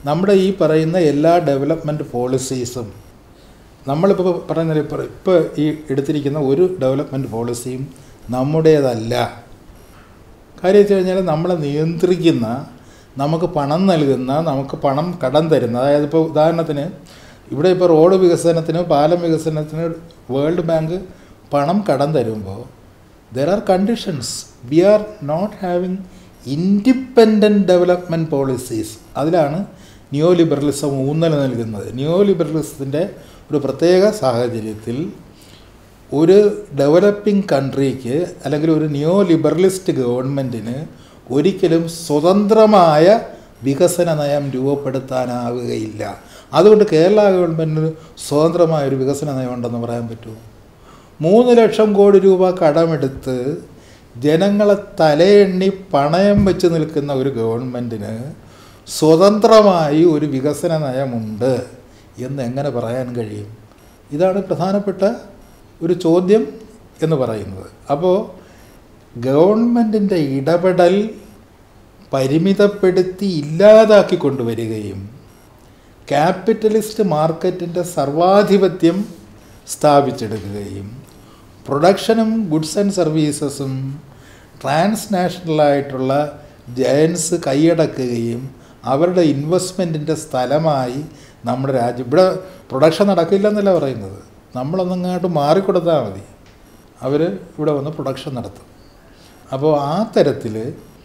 നമ്മുടെ ഈ പറയുന്ന എല്ലാ ഡെവലപ്മെൻറ്റ് പോളിസീസും നമ്മളിപ്പോൾ പറയുന്നത് ഇപ്പോൾ ഇപ്പോൾ ഈ എടുത്തിരിക്കുന്ന ഒരു ഡെവലപ്മെൻറ്റ് പോളിസിയും നമ്മുടേതല്ല കാര്യം വെച്ച് കഴിഞ്ഞാൽ നമ്മളെ നിയന്ത്രിക്കുന്ന നമുക്ക് പണം നൽകുന്ന നമുക്ക് പണം കടം തരുന്ന അതായത് ഇപ്പോൾ ഉദാഹരണത്തിന് ഇവിടെ ഇപ്പോൾ റോഡ് വികസനത്തിന് പാലം വികസനത്തിന് വേൾഡ് ബാങ്ക് പണം കടം തരുമ്പോൾ there are conditions we are not having independent development policies അതിലാണ് നിയോ ലിബറലിസം ഊന്നൽ നൽകുന്നത് നിയോ ലിബറലിസത്തിൻ്റെ ഒരു പ്രത്യേക സാഹചര്യത്തിൽ ഒരു ഡെവലപ്പിംഗ് കൺട്രിക്ക് അല്ലെങ്കിൽ ഒരു നിയോ ലിബറലിസ്റ്റ് ഗവൺമെൻറ്റിന് ഒരിക്കലും സ്വതന്ത്രമായ വികസന നയം രൂപപ്പെടുത്താനാവുകയില്ല അതുകൊണ്ട് കേരള ഗവൺമെൻറ്റിന് സ്വതന്ത്രമായ ഒരു വികസന നയം ഉണ്ടെന്ന് പറയാൻ പറ്റുമോ മൂന്ന് ലക്ഷം കോടി രൂപ കടമെടുത്ത് ജനങ്ങളെ തലയെണ്ണി പണയം വെച്ച് നിൽക്കുന്ന ഒരു ഗവൺമെൻറ്റിന് സ്വതന്ത്രമായി ഒരു വികസന നയമുണ്ട് എന്ന് എങ്ങനെ പറയാൻ കഴിയും ഇതാണ് പ്രധാനപ്പെട്ട ഒരു ചോദ്യം എന്ന് പറയുന്നത് അപ്പോൾ ഗവൺമെൻറ്റിൻ്റെ ഇടപെടൽ പരിമിതപ്പെടുത്തി ഇല്ലാതാക്കി കൊണ്ടുവരികയും ക്യാപിറ്റലിസ്റ്റ് മാർക്കറ്റിൻ്റെ സർവാധിപത്യം സ്ഥാപിച്ചെടുക്കുകയും പ്രൊഡക്ഷനും ഗുഡ്സ് ആൻഡ് സർവീസസും ട്രാൻസ്നാഷണലായിട്ടുള്ള ജയൻസ് കൈയടക്കുകയും അവരുടെ ഇൻവെസ്റ്റ്മെൻറ്റിൻ്റെ സ്ഥലമായി നമ്മുടെ രാജ്യം ഇവിടെ പ്രൊഡക്ഷൻ നടക്കില്ലെന്നല്ല പറയുന്നത് നമ്മളൊന്നങ്ങോട്ട് മാറിക്കൊടുത്താൽ മതി അവർ ഇവിടെ വന്ന് പ്രൊഡക്ഷൻ നടത്തും അപ്പോൾ ആ തരത്തിൽ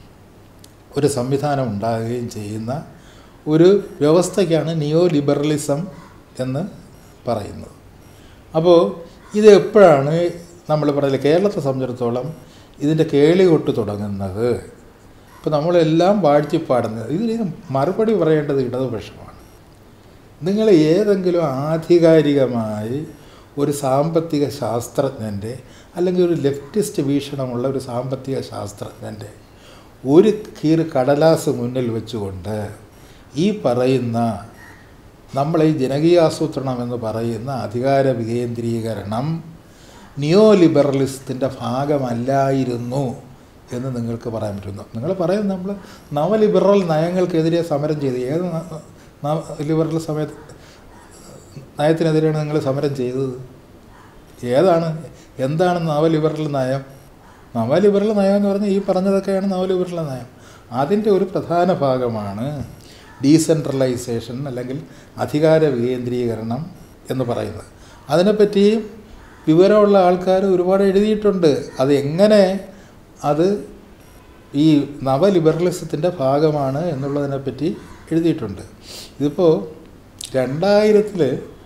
ഒരു സംവിധാനം ഉണ്ടാകുകയും ചെയ്യുന്ന ഒരു വ്യവസ്ഥയ്ക്കാണ് നിയോ ലിബറലിസം എന്ന് പറയുന്നത് അപ്പോൾ ഇത് എപ്പോഴാണ് നമ്മൾ പറയുന്നത് കേരളത്തെ സംബന്ധിച്ചിടത്തോളം ഇതിൻ്റെ കേളി കൊട്ട് തുടങ്ങുന്നത് ഇപ്പോൾ നമ്മളെല്ലാം വാഴ്ത്തിപ്പാടുന്നത് ഇതിന് മറുപടി പറയേണ്ടത് ഇടതുപക്ഷമാണ് നിങ്ങൾ ഏതെങ്കിലും ആധികാരികമായി ഒരു സാമ്പത്തിക ശാസ്ത്രജ്ഞൻ്റെ അല്ലെങ്കിൽ ഒരു ലെഫ്റ്റിസ്റ്റ് വീക്ഷണമുള്ള ഒരു സാമ്പത്തിക ശാസ്ത്രജ്ഞൻ്റെ ഒരു കീറ് കടലാസ് മുന്നിൽ വെച്ചുകൊണ്ട് ഈ പറയുന്ന നമ്മളെ ഈ ജനകീയാസൂത്രണം എന്ന് പറയുന്ന അധികാര വികേന്ദ്രീകരണം നിയോ ലിബറലിസത്തിൻ്റെ ഭാഗമല്ലായിരുന്നു എന്ന് നിങ്ങൾക്ക് പറയാൻ പറ്റുന്നു നിങ്ങൾ പറയും നമ്മൾ നവലിബറൽ നയങ്ങൾക്കെതിരെ സമരം ചെയ്തു ഏത് ന- നവ ലിബറൽ സമയത്ത് നയത്തിനെതിരെയാണ് നിങ്ങൾ സമരം ചെയ്തത് ഏതാണ് എന്താണ് നവലിബറൽ നയം നവലിബറൽ നയം എന്ന് പറഞ്ഞാൽ ഈ പറഞ്ഞതൊക്കെയാണ് നവലിബറൽ നയം അതിൻ്റെ ഒരു പ്രധാന ഭാഗമാണ് ഡീസെൻട്രലൈസേഷൻ അല്ലെങ്കിൽ അധികാര വികേന്ദ്രീകരണം എന്ന് പറയുന്നത് അതിനെപ്പറ്റി വിവരമുള്ള ആൾക്കാർ ഒരുപാട് എഴുതിയിട്ടുണ്ട് അത് എങ്ങനെ അത് ഈ നവലിബറലിസത്തിൻ്റെ ഭാഗമാണ് എന്നുള്ളതിനെപ്പറ്റി എഴുതിയിട്ടുണ്ട് ഇതിപ്പോൾ രണ്ടായിരത്തിൽ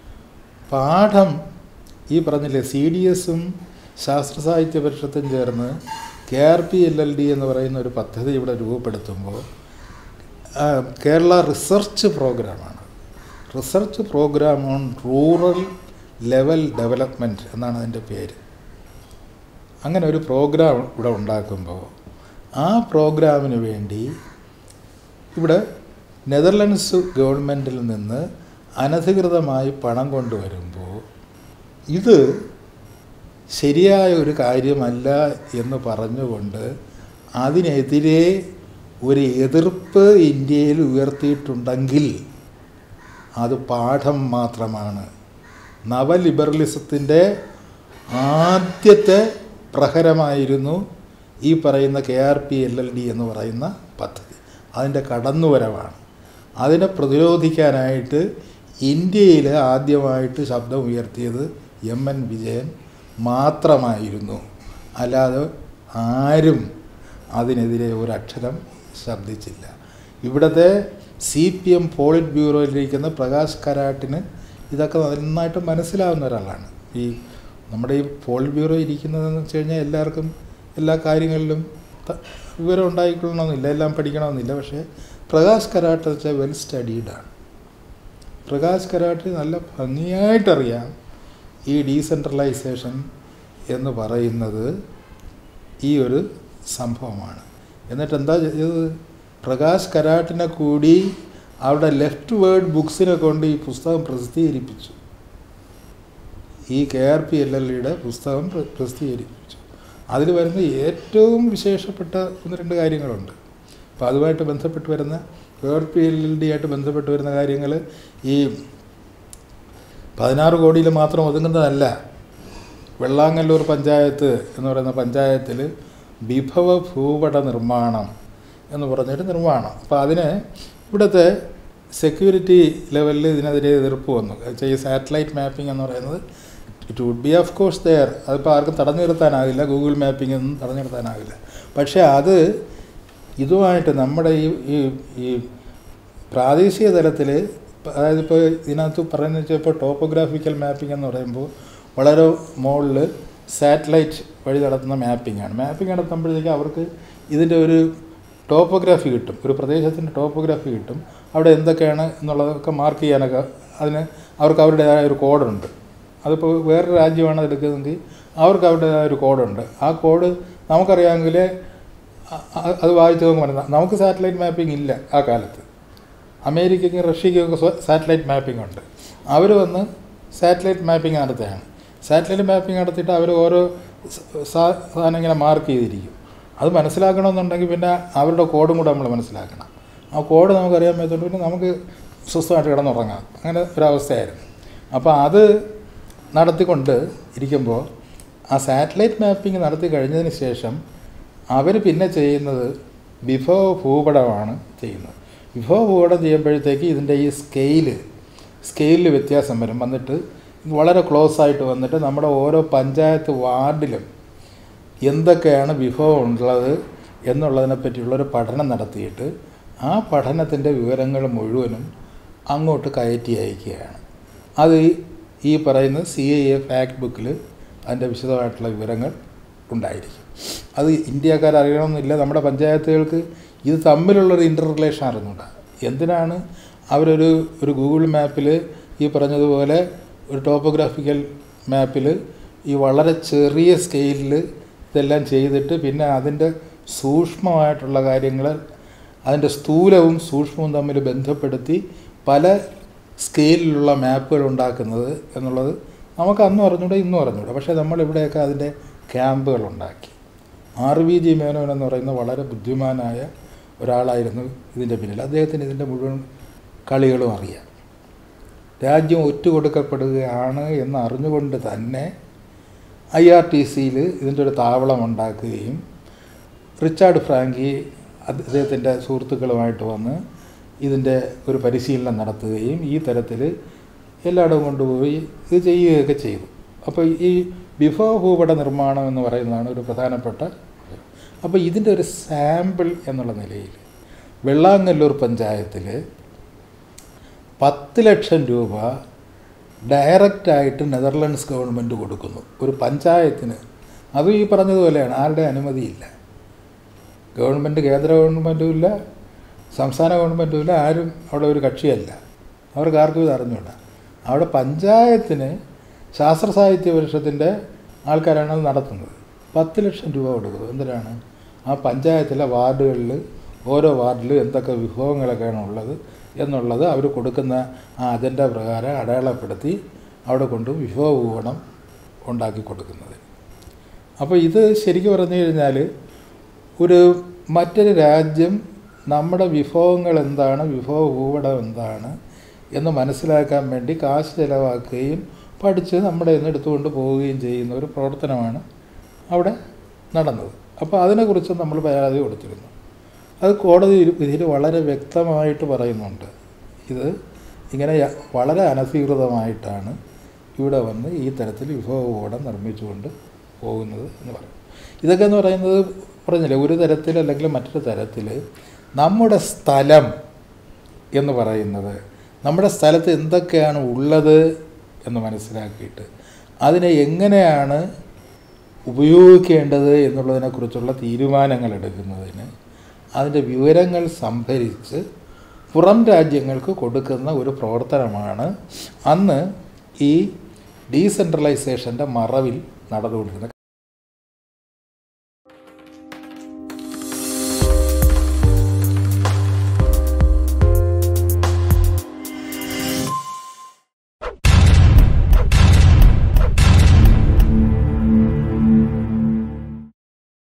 പാഠം ഈ പറഞ്ഞില്ലേ സി ഡി എസും ശാസ്ത്ര സാഹിത്യ പരിഷത്തും ചേർന്ന് K R P L L D എന്ന് പറയുന്ന ഒരു പദ്ധതി ഇവിടെ രൂപപ്പെടുത്തുമ്പോൾ ആ, കേരള റിസർച്ച് പ്രോഗ്രാമാണ് research programme on rural level development എന്നാണ് അതിൻ്റെ പേര് അങ്ങനെ ഒരു പ്രോഗ്രാം ഇവിടെ ഉണ്ടാക്കുമ്പോൾ ആ പ്രോഗ്രാമിന് വേണ്ടി ഇവിടെ നെതർലൻഡ്സ് ഗവൺമെൻറ്റിൽ നിന്ന് അനധികൃതമായി പണം കൊണ്ടുവരുമ്പോൾ ഇത് ശരിയായ ഒരു കാര്യമല്ല എന്ന് പറഞ്ഞുകൊണ്ട് അതിനെതിരെ ഒരു എതിർപ്പ് ഇന്ത്യയിൽ ഉയർത്തിയിട്ടുണ്ടെങ്കിൽ അത് പാഠം മാത്രമാണ് നവലിബറലിസത്തിൻ്റെ ആദ്യത്തെ പ്രഹരമായിരുന്നു ഈ പറയുന്ന K R P L L D എന്ന് പറയുന്ന പദ്ധതി അതിൻ്റെ കടന്നുവരവാണ് അതിനെ പ്രതിരോധിക്കാനായിട്ട് ഇന്ത്യയിൽ ആദ്യമായിട്ട് ശബ്ദം ഉയർത്തിയത് എം എൻ വിജയൻ മാത്രമായിരുന്നു അല്ലാതെ ആരും അതിനെതിരെ ഒരക്ഷരം ശബ്ദിച്ചില്ല ഇവിടുത്തെ സി പി എം പോളിറ്റ് ബ്യൂറോയിലിരിക്കുന്ന പ്രകാശ് കരാട്ടിന് ഇതൊക്കെ നന്നായിട്ട് മനസ്സിലാവുന്ന ഒരാളാണ് ഈ നമ്മുടെ ഈ പോളിറ്റ് ബ്യൂറോ ഇരിക്കുന്നതെന്ന് വെച്ച് കഴിഞ്ഞാൽ എല്ലാവർക്കും എല്ലാ കാര്യങ്ങളിലും ത- വിവരം ഉണ്ടായിക്കൊള്ളണമെന്നില്ല എല്ലാം പഠിക്കണമെന്നില്ല പക്ഷേ പ്രകാശ് കരാട്ട് വെച്ചാൽ വെൽ സ്റ്റഡീഡാണ് പ്രകാശ് കരാട്ട് നല്ല ഭംഗിയായിട്ടറിയാം ഈ ഡീസെൻട്രലൈസേഷൻ എന്ന് പറയുന്നത് ഈ ഒരു സംഭവമാണ് എന്നിട്ട് എന്താ ചെയ്തത് പ്രകാശ് കരാട്ടിനെ കൂടി അവരുടെ ലെഫ്റ്റ് വേർഡ് ബുക്സിനെ കൊണ്ട് ഈ പുസ്തകം പ്രസിദ്ധീകരിപ്പിച്ചു ഈ K R P L L ഇയുടെ പുസ്തകം പ്ര- പ്രസിദ്ധീകരിപ്പിച്ചു അതിൽ വരുന്ന ഏറ്റവും വിശേഷപ്പെട്ട ഒന്ന് രണ്ട് കാര്യങ്ങളുണ്ട് അപ്പോൾ അതുമായിട്ട് ബന്ധപ്പെട്ട് വരുന്ന പ്യുവർ പി എൽ ഡി ആയിട്ട് ബന്ധപ്പെട്ട് വരുന്ന കാര്യങ്ങൾ ഈ പതിനാറ് കോടിയിൽ മാത്രം ഒതുങ്ങുന്നതല്ല വെള്ളാങ്ങല്ലൂർ പഞ്ചായത്ത് എന്ന് പറയുന്ന പഞ്ചായത്തിൽ വിഭവ ഭൂപട നിർമ്മാണം എന്ന് പറഞ്ഞൊരു നിർമ്മാണം അപ്പോൾ അതിന് ഇവിടുത്തെ സെക്യൂരിറ്റി ലെവലിൽ ഇതിനെതിരെ എതിർപ്പ് വന്നു ഈ സാറ്റലൈറ്റ് മാപ്പിംഗ് എന്ന് പറയുന്നത് it would be of course there അതിപ്പോൾ ആർക്കും തടഞ്ഞു നിർത്താനാകില്ല ഗൂഗിൾ മാപ്പിംഗ് ഒന്നും തടഞ്ഞു നിർത്താനാകില്ല പക്ഷേ അത് ഇതുമായിട്ട് നമ്മുടെ ഈ ഈ ഈ പ്രാദേശിക തലത്തിൽ അതായത് ഇപ്പോൾ ഇതിനകത്ത് പറയുന്നത് വെച്ചാൽ ഇപ്പോൾ ടോപ്പോഗ്രാഫിക്കൽ മാപ്പിംഗ് എന്ന് പറയുമ്പോൾ വളരെ മുകളിൽ സാറ്റലൈറ്റ് വഴി നടത്തുന്ന മാപ്പിംഗ് ആണ് മാപ്പിംഗ് നടത്തുമ്പോഴത്തേക്ക് അവർക്ക് ഇതിൻ്റെ ഒരു ടോപ്പോഗ്രാഫി കിട്ടും ഒരു പ്രദേശത്തിൻ്റെ ടോപ്പോഗ്രാഫി കിട്ടും അവിടെ എന്തൊക്കെയാണ് എന്നുള്ളതൊക്കെ മാർക്ക് ചെയ്യാനൊക്കെ അതിന് അവർക്ക് അവരുടേതായ ഒരു കോഡുണ്ട് അതിപ്പോൾ വേറൊരു രാജ്യമാണ് എടുക്കുന്നതെങ്കിൽ അവർക്ക് അവരുടേതായ ഒരു കോഡുണ്ട് ആ കോഡ് നമുക്കറിയാമെങ്കിൽ അത് വായിച്ച് നമുക്ക് മനസ്സിലാക്കാം നമുക്ക് സാറ്റലൈറ്റ് മാപ്പിംഗ് ഇല്ല ആ കാലത്ത് അമേരിക്കയ്ക്കും റഷ്യയ്ക്കും ഒക്കെ സാറ്റലൈറ്റ് മാപ്പിംഗ് ഉണ്ട് അവർ വന്ന് സാറ്റലൈറ്റ് മാപ്പിംഗ് നടത്തുകയാണ് സാറ്റലൈറ്റ് മാപ്പിംഗ് നടത്തിയിട്ട് അവർ ഓരോ സാധനം ഇങ്ങനെ മാർക്ക് ചെയ്തിരിക്കും അത് മനസ്സിലാക്കണമെന്നുണ്ടെങ്കിൽ പിന്നെ അവരുടെ കോഡും കൂടെ നമ്മൾ മനസ്സിലാക്കണം ആ കോഡ് നമുക്കറിയാൻ പറ്റുള്ളൂ പിന്നെ നമുക്ക് സ്വസ്ഥമായിട്ട് കിടന്നുറങ്ങാം അങ്ങനെ ഒരവസ്ഥയായിരുന്നു അപ്പോൾ അത് നടത്തിക്കൊണ്ട് ഇരിക്കുമ്പോൾ ആ സാറ്റലൈറ്റ് മാപ്പിംഗ് നടത്തി കഴിഞ്ഞതിന് ശേഷം അവർ പിന്നെ ചെയ്യുന്നത് വിഭവ ഭൂപടമാണ് ചെയ്യുന്നത് വിഭവ ഭൂപടം ചെയ്യുമ്പോഴത്തേക്ക് ഇതിൻ്റെ ഈ സ്കെയില് സ്കെയിലിൽ വ്യത്യാസം വരും വന്നിട്ട് വളരെ ക്ലോസ് ആയിട്ട് വന്നിട്ട് നമ്മുടെ ഓരോ പഞ്ചായത്ത് വാർഡിലും എന്തൊക്കെയാണ് വിഭവം ഉള്ളത് എന്നുള്ളതിനെ പറ്റിയുള്ളൊരു പഠനം നടത്തിയിട്ട് ആ പഠനത്തിൻ്റെ വിവരങ്ങൾ മുഴുവനും അങ്ങോട്ട് കയറ്റി അയക്കുകയാണ് അത് ഈ പറയുന്ന സി എ എ ഫാക്ട് ബുക്കിൽ അതിൻ്റെ വിശദമായിട്ടുള്ള വിവരങ്ങൾ ഉണ്ടായിരിക്കും അത് ഇന്ത്യക്കാർ അറിയണമെന്നില്ല നമ്മുടെ പഞ്ചായത്തുകൾക്ക് ഇത് തമ്മിലുള്ളൊരു ഇൻ്റർ റിലേഷൻ അറിഞ്ഞൂടാ എന്തിനാണ് അവരൊരു ഒരു ഗൂഗിൾ മാപ്പിൽ ഈ പറഞ്ഞതുപോലെ ഒരു ടോപ്പോഗ്രാഫിക്കൽ മാപ്പിൽ ഈ വളരെ ചെറിയ സ്കെയിലിൽ ഇതെല്ലാം ചെയ്തിട്ട് പിന്നെ അതിൻ്റെ സൂക്ഷ്മമായിട്ടുള്ള കാര്യങ്ങൾ അതിൻ്റെ സ്ഥൂലവും സൂക്ഷ്മവും തമ്മിൽ ബന്ധപ്പെടുത്തി പല സ്കെയിലിലുള്ള മാപ്പുകൾ ഉണ്ടാക്കുന്നത് എന്നുള്ളത് നമുക്ക് അന്നും അറിഞ്ഞൂടെ ഇന്നും അറിഞ്ഞൂടെ പക്ഷേ നമ്മളിവിടെയൊക്കെ അതിൻ്റെ ക്യാമ്പുകൾ ഉണ്ടാക്കി ആർ വി ജി മേനോൻ എന്ന് പറയുന്ന വളരെ ബുദ്ധിമാനായ ഒരാളായിരുന്നു ഇതിൻ്റെ പിന്നിൽ അദ്ദേഹത്തിന് ഇതിൻ്റെ മുഴുവൻ കളികളും അറിയാം രാജ്യം ഒറ്റുകൊടുക്കപ്പെടുകയാണ് എന്ന് അറിഞ്ഞുകൊണ്ട് തന്നെ ഐ ആർ ടി സിയിൽ ഇതിൻ്റെ ഒരു താവളം ഉണ്ടാക്കുകയും റിച്ചാർഡ് ഫ്രാങ്കി അദ്ദേഹത്തിൻ്റെ സുഹൃത്തുക്കളുമായിട്ട് വന്ന് ഇതിൻ്റെ ഒരു പരിശീലനം നടത്തുകയും ഈ തരത്തിൽ എല്ലായിടവും കൊണ്ടുപോയി ഇത് ചെയ്യുകയൊക്കെ ചെയ്തു അപ്പോൾ ഈ വിഭവ ഭൂപട നിർമ്മാണം എന്ന് പറയുന്നതാണ് ഒരു പ്രധാനപ്പെട്ട അപ്പോൾ ഇതിൻ്റെ ഒരു സാമ്പിൾ എന്നുള്ള നിലയിൽ വെള്ളാങ്ങല്ലൂർ പഞ്ചായത്തിൽ പത്ത് ലക്ഷം രൂപ ഡയറക്റ്റായിട്ട് നെതർലൻഡ്സ് ഗവൺമെൻറ് കൊടുക്കുന്നു ഒരു പഞ്ചായത്തിന് അതും ഈ പറഞ്ഞതുപോലെയാണ് ആരുടെ അനുമതിയില്ല ഗവൺമെൻറ് കേന്ദ്ര ഗവൺമെൻറ്റും ഇല്ല സംസ്ഥാന ഗവൺമെൻറ്റും ഇല്ല ആരും അവിടെ ഒരു കക്ഷിയല്ല അവർക്ക് ആർക്കും ഇത് അറിഞ്ഞൂടാ അവിടെ പഞ്ചായത്തിന് ശാസ്ത്ര സാഹിത്യ പരിഷത്തിൻ്റെ ആൾക്കാരാണ് അത് നടത്തുന്നത് പത്ത് ലക്ഷം രൂപ കൊടുക്കുന്നത് എന്തിനാണ് ആ പഞ്ചായത്തിലെ വാർഡുകളിൽ ഓരോ വാർഡിലും എന്തൊക്കെ വിഭവങ്ങളൊക്കെയാണ് ഉള്ളത് എന്നുള്ളത് അവർ കൊടുക്കുന്ന ആ അജണ്ട പ്രകാരം അടയാളപ്പെടുത്തി അവിടെ കൊണ്ട് വിഭവ ഭൂപടം ഉണ്ടാക്കി കൊടുക്കുന്നത് അപ്പോൾ ഇത് ശരിക്കും പറഞ്ഞു കഴിഞ്ഞാൽ ഒരു മറ്റൊരു രാജ്യം നമ്മുടെ വിഭവങ്ങൾ എന്താണ് വിഭവ ഭൂപടം എന്താണ് എന്ന് മനസ്സിലാക്കാൻ വേണ്ടി കാശ് ചിലവാക്കുകയും പഠിച്ച് നമ്മുടെ നിന്ന് എടുത്തുകൊണ്ട് പോവുകയും ചെയ്യുന്ന ഒരു പ്രവർത്തനമാണ് അവിടെ നടന്നത് അപ്പോൾ അതിനെക്കുറിച്ച് നമ്മൾ പരാതി കൊടുത്തിരുന്നു അത് കോടതി വിധിയിൽ വളരെ വ്യക്തമായിട്ട് പറയുന്നുണ്ട് ഇത് ഇങ്ങനെ വളരെ അനധികൃതമായിട്ടാണ് ഇവിടെ വന്ന് ഈ തരത്തിൽ വിഭവകൂടം നിർമ്മിച്ചുകൊണ്ട് പോകുന്നത് എന്ന് പറയും ഇതൊക്കെ എന്ന് പറയുന്നത് പറഞ്ഞില്ലേ ഒരു തരത്തിൽ അല്ലെങ്കിൽ മറ്റൊരു തരത്തിൽ നമ്മുടെ സ്ഥലം എന്ന് പറയുന്നത് നമ്മുടെ സ്ഥലത്ത് എന്തൊക്കെയാണ് ഉള്ളത് എന്ന് മനസ്സിലാക്കിയിട്ട് അതിനെ എങ്ങനെയാണ് ഉപയോഗിക്കേണ്ടത് എന്നുള്ളതിനെക്കുറിച്ചുള്ള തീരുമാനങ്ങൾ എടുക്കുന്നതിന് അതിൻ്റെ വിവരങ്ങൾ സംഭരിച്ച് പുറം രാജ്യങ്ങൾക്ക് കൊടുക്കുന്ന ഒരു പ്രവർത്തനമാണ് അന്ന് ഈ ഡീസെൻട്രലൈസേഷൻ്റെ മറവിൽ നടന്നുകൊണ്ടിരുന്നത്